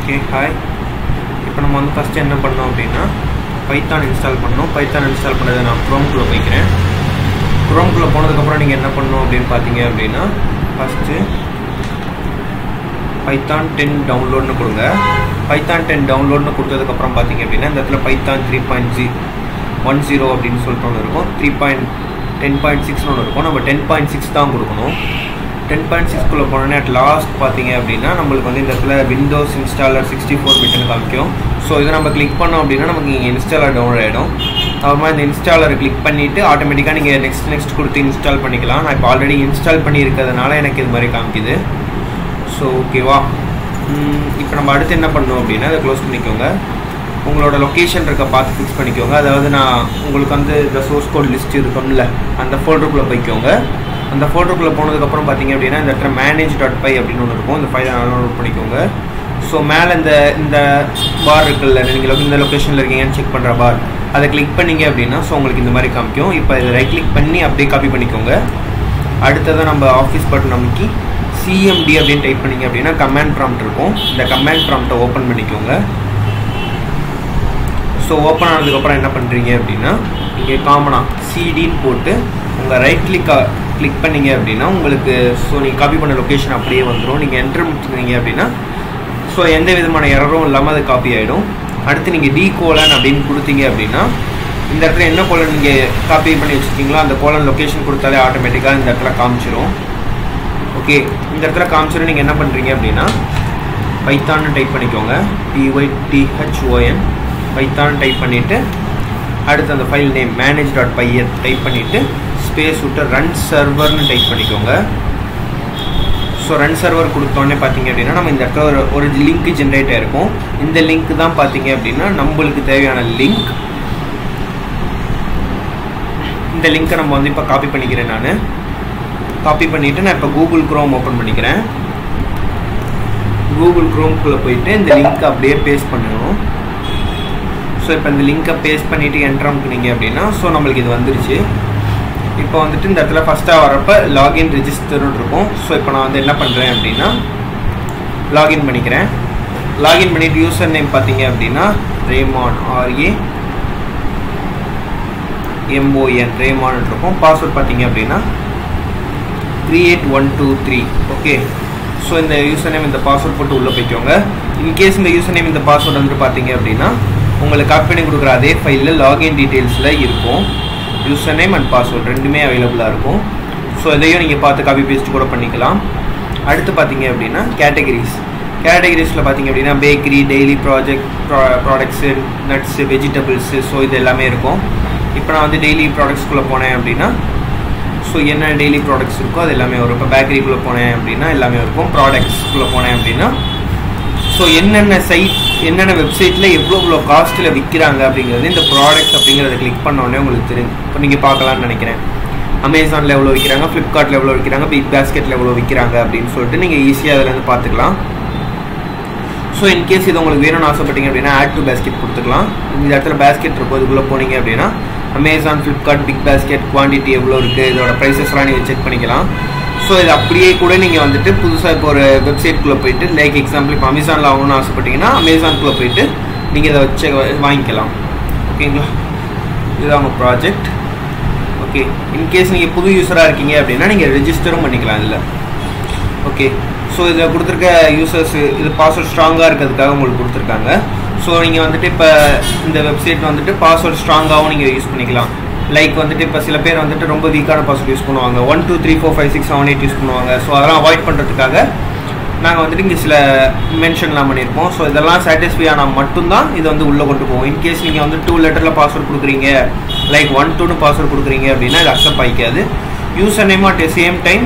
okay hi இப்போ நம்ம வந்து ஃபஸ்ட்டு என்ன பண்ணோம் அப்படின்னா பைத்தான் இன்ஸ்டால் பண்ணோம் பைத்தான் இன்ஸ்டால் பண்ணதை நான் க்ரோம்குள்ளே போய்க்கிறேன் க்ரோம்குள்ளே போனதுக்கப்புறம் நீங்கள் என்ன பண்ணணும் அப்படின்னு பார்த்தீங்க அப்படின்னா ஃபஸ்ட்டு பைத்தான் டென் டவுன்லோட்னு கொடுங்க பைத்தான் டென் டவுன்லோட்னு கொடுத்ததுக்கப்புறம் பார்த்தீங்க அப்படின்னா இந்த இடத்துல Python three point G one zero அப்படின்னு சொல்லிட்டு ஒன்று இருக்கும் த்ரீ பாயிண்ட் டென் பாயிண்ட் சிக்ஸ்னு ஒன்று இருக்கும் நம்ம டென் பாயிண்ட் சிக்ஸ் தான் கொடுக்கணும் டென் பாயிண்ட் சிக்ஸ்க்குள்ளே போனோன்னே அட் லாஸ்ட் பார்த்தீங்க அப்படின்னா நம்மளுக்கு வந்து இந்த இடத்துல விண்டோஸ் இன்ஸ்டாலர் சிக்ஸ்டி ஃபோர் பிட்னு காமிக்கும் ஸோ இதை நம்ம கிளிக் பண்ணோம் அப்படின்னா நமக்கு இங்கே இன்ஸ்டாலர் டவுன்லோட் ஆகிடும் அப்புறமா இந்த இன்ஸ்டாலரை கிளிக் பண்ணிவிட்டு ஆட்டோமேட்டிக்காக நீங்கள் நெக்ஸ்ட் நெக்ஸ்ட் கொடுத்து இன்ஸ்டால் பண்ணிக்கலாம் நான் இப்போ ஆல்ரெடி இன்ஸ்டால் பண்ணியிருக்கிறதுனால எனக்கு இது மாதிரி காமிக்குது ஸோ ஓகேவா இப்போ நம்ம அடுத்து என்ன பண்ணோம் அப்படின்னா அதை க்ளோஸ் பண்ணிக்கோங்க உங்களோட லொக்கேஷன் இருக்க பார்த்து ஃபிக்ஸ் பண்ணிக்கோங்க அதாவது நான் உங்களுக்கு வந்து இந்த சோர்ஸ் கோட் லிஸ்ட் இருக்கும்ல அந்த ஃபோல்டருக்குள்ளே போய்க்கோங்க அந்த ஃபோல்டருக்குள்ளே போனதுக்கப்புறம் பார்த்தீங்க அப்படின்னா இந்த இடத்துல மேனேஜ் டாட் பை அப்படின்னு ஒன்று இருக்கும் இந்த ஃபைலை டவுன்லோட் பண்ணிக்கோங்க ஸோ மேலே இந்த இந்த பார் இருக்குல்ல நீங்கள் இந்த லொக்கேஷனில் இருக்கீங்கன்னு செக் பண்ணுற பார் அதை கிளிக் பண்ணீங்க அப்படின்னா ஸோ உங்களுக்கு இந்த மாதிரி காமிக்கும் இப்போ இதை ரைட் கிளிக் பண்ணி அப்படியே காப்பி பண்ணிக்கோங்க அடுத்ததாக நம்ம ஆஃபீஸ் பட்டன் அமைக்கி சிஎம்டி அப்படின்னு டைப் பண்ணிங்க அப்படின்னா கமாண்ட் ப்ராம்ப்ட் இருக்கும் இந்த கமாண்ட் ப்ராம்ப்டை ஓப்பன் பண்ணிக்கோங்க ஸோ ஓப்பன் ஆனதுக்கப்புறம் என்ன பண்ணுறீங்க அப்படின்னா இங்கே காமனாக சிடின்னு போட்டு உங்கள் ரைட் கிளிக் கிளிக் பண்ணீங்க அப்படின்னா உங்களுக்கு ஸோ நீங்கள் காப்பி பண்ண லொக்கேஷன் அப்படியே வந்துடும் நீங்கள் என்ட்ரு முடிச்சிருந்தீங்க அப்படின்னா ஸோ எந்த விதமான எரரும் இல்லாமல் அது காப்பி ஆகிடும் அடுத்து நீங்கள் டி கோலன் அப்படின்னு கொடுத்தீங்க அப்படின்னா இந்த இடத்துல என்ன கோலன் நீங்கள் காப்பி பண்ணி வச்சுருக்கீங்களோ அந்த கோலன் லொக்கேஷன் கொடுத்தாலே ஆட்டோமேட்டிக்காக இந்த இடத்துல காமிச்சிரும் ஓகே இந்த இடத்துல காமிச்சிடும் நீங்கள் என்ன பண்ணுறீங்க அப்படின்னா பைத்தான்னு டைப் பண்ணிக்கோங்க டிஒய் டிஹெச்ஓஎன் பைத்தான் டைப் பண்ணிவிட்டு அடுத்து அந்த ஃபைல் நேம் மேனேஜ் டாட் பையை டைப் பண்ணிவிட்டு ஸ்பேஸ் விட்டு ரன் சர்வர்னு டைப் பண்ணிக்கோங்க ஸோ ரன் சர்வர் கொடுத்தோன்னே பார்த்தீங்க அப்படின்னா நம்ம இந்த இடத்துல ஒரு ஒரு லிங்க் ஜென்ரேட் ஆகிருக்கும் இந்த லிங்க் தான் பார்த்தீங்க அப்படின்னா நம்மளுக்கு தேவையான லிங்க் இந்த லிங்க்கை நம்ம வந்து இப்போ காப்பி பண்ணிக்கிறேன் நான் காப்பி பண்ணிவிட்டு நான் இப்போ கூகுள் க்ரோம் ஓப்பன் பண்ணிக்கிறேன் கூகுள் க்ரோம்குள்ளே போயிட்டு இந்த லிங்க் அப்படியே பேஸ்ட் பண்ணணும் ஸோ இப்போ இந்த லிங்க்கை பேஸ்ட் பண்ணிவிட்டு என்ட்ரு அமுக்குனீங்க அப்படின்னா ஸோ நம்மளுக்கு இது வந்துருச்சு இப்போ வந்துட்டு இந்த இடத்துல ஃபஸ்ட்டாக வரப்போ லாகின் ரிஜிஸ்டர்னு இருக்கும் ஸோ இப்போ நான் வந்து என்ன பண்ணுறேன் அப்படின்னா லாகின் பண்ணிக்கிறேன் லாகின் பண்ணிவிட்டு யூசர் நேம் பார்த்தீங்க அப்படின்னா ரேமான் ஆர்ஏ எம்ஓஎன் ரேமான் இருக்கும் பாஸ்வேர்ட் பார்த்தீங்க அப்படின்னா three eight one two three okay so இந்த யூசர் நேம் இந்த பாஸ்வேர்ட் போட்டு உள்ளே போய்க்கோங்க இன்கேஸ் இந்த யூசர் நேம் இந்த பாஸ்வேர்ட் வந்துட்டு பார்த்தீங்க அப்படின்னா உங்களுக்கு காப்பி பண்ணி கொடுக்குற அதே ஃபைலில் லாகின் டீட்டெயில்ஸில் இருக்கும் யூசர் நேம் அண்ட் பாஸ்வேர்ட் ரெண்டுமே அவைலபிளாக இருக்கும் ஸோ இதையும் நீங்கள் பார்த்து காப்பி பேஸ்ட் கூட பண்ணிக்கலாம் அடுத்து பார்த்தீங்க அப்படின்னா கேட்டகரிஸ் கேட்டகரிஸில் பார்த்தீங்க அப்படின்னா bakery daily project pro products nuts vegetables so இது எல்லாமே இருக்கும் இப்போ நான் வந்து டெய்லி ப்ராடக்ட்ஸ்குள்ளே போனேன் அப்படின்னா ஸோ என்ன டெய்லி ப்ராடக்ட்ஸ் இருக்கோ அது எல்லாமே வரும் இப்போ பேக்கரிக்குள்ளே போனேன் அப்படின்னா எல்லாமே இருக்கும் ப்ராடக்ட்ஸ்குள்ளே போனேன் அப்படின்னா ஸோ என்னென்ன சைட் என்னென்ன வெப்சைட்டில் எவ்வளோ எவ்வளோ காஸ்ட்டில் விற்கிறாங்க அப்படிங்கிறது இந்த ப்ராடக்ட் அப்படிங்கிறத கிளிக் பண்ணோடனே உங்களுக்கு தெரியும் இப்போ நீங்கள் பார்க்கலாம்னு நினைக்கிறேன் அமேசானில் எவ்வளோ விற்கிறாங்க ஃப்ளிப்கார்ட்டில் எவ்வளோ விற்கிறாங்க பிக் பேஸ்கெட்டில் எவ்வளோ விற்கிறாங்க அப்படின்னு சொல்லிட்டு நீங்கள் ஈஸியாக அதிலேருந்து பார்த்துக்கலாம் ஸோ இன்கேஸ் இது உங்களுக்கு வேணும்னு ஆசைப்பட்டீங்க அப்படின்னா ஆட் டு பேஸ்கெட் கொடுத்துக்கலாம் இந்த இடத்துல பேஸ்கெட் இருக்கும் இதுக்குள்ளே போனீங்க அப்படின்னா Amazon Flipkart big basket quantity எவ்வளோ இருக்குது இதோட ப்ரைஸஸ்லாம் நீங்கள் செக் பண்ணிக்கலாம் ஸோ இது அப்படியே கூட நீங்கள் வந்துட்டு புதுசாக இப்போ ஒரு வெப்சைட்குள்ளே போயிட்டு லைக் எக்ஸாம்பிள் இப்போ அமேசானில் ஆகணும்னு ஆசைப்பட்டீங்கன்னா அமேசான்குள்ளே போயிட்டு நீங்கள் இதை வச்சு வாங்கிக்கலாம் ஓகேங்களா இதுதான் உங்கள் ப்ராஜெக்ட் ஓகே இன்கேஸ் நீங்கள் புது யூஸராக இருக்கீங்க அப்படின்னா நீங்கள் ரெஜிஸ்டரும் பண்ணிக்கலாம் இதில் ஓகே ஸோ இதில் கொடுத்துருக்க யூசர்ஸ் இது பாஸ்வேர்ட் ஸ்ட்ராங்காக இருக்கிறதுக்காக உங்களுக்கு கொடுத்துருக்காங்க ஸோ நீங்கள் வந்துட்டு இப்போ இந்த வெப்சைட் வந்துட்டு பாஸ்வேர்ட் ஸ்ட்ராங்காகவும் நீங்கள் யூஸ் பண்ணிக்கலாம் லைக் வந்துட்டு இப்போ சில பேர் வந்துட்டு ரொம்ப வீக்கான பாஸ்வேர்ட் யூஸ் பண்ணுவாங்க one two three four five six seven eight use பண்ணுவாங்க ஸோ அதெல்லாம் அவாய்ட் பண்ணுறதுக்காக நாங்கள் வந்துட்டு இங்கே சில மென்ஷன்லாம் பண்ணியிருப்போம் ஸோ இதெல்லாம் சாட்டிஸ்ஃபை ஆனால் மட்டும்தான் இது வந்து உள்ளே கொண்டு போவோம் இன்கேஸ் நீங்கள் வந்து டூ லெட்டரில் பாஸ்வேர்ட் கொடுக்குறீங்க லைக் ஒன் டூன்னு பாஸ்வேர்ட் கொடுக்குறீங்க அப்படின்னா இது அக்செப்ட் ஆகிக்காது user name at same time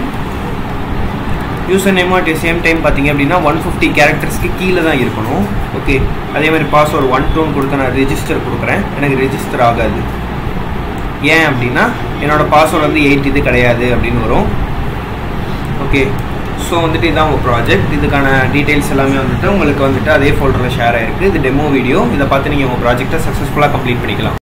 user name at same time பார்த்தீங்க அப்படின்னா ஒன் ஃபிஃப்டி கேரக்டர்ஸ்க்கு கீழே தான் இருக்கணும் ஓகே அதே மாதிரி பாஸ்வேர்டு ஒன் டூன்னு கொடுத்து நான் ரெஜிஸ்டர் கொடுக்குறேன் எனக்கு ரெஜிஸ்டர் ஆகாது ஏன் அப்படின்னா என்னோடய பாஸ்வேர்டு வந்து எயிட் இது கிடையாது அப்படின்னு வரும் ஓகே ஸோ வந்துட்டு இதான் உங்கள் ப்ராஜெக்ட் இதுக்கான டீட்டெயில்ஸ் எல்லாமே வந்துட்டு உங்களுக்கு வந்துட்டு அதே ஃபோல்டரில் ஷேர் ஆகிருக்கு இது டெமோ வீடியோ இதை பார்த்து நீங்கள் உங்கள் ப்ராஜெக்டை சக்ஸஸ்ஃபுல்லாக கம்ப்ளீட் பண்ணிக்கலாம்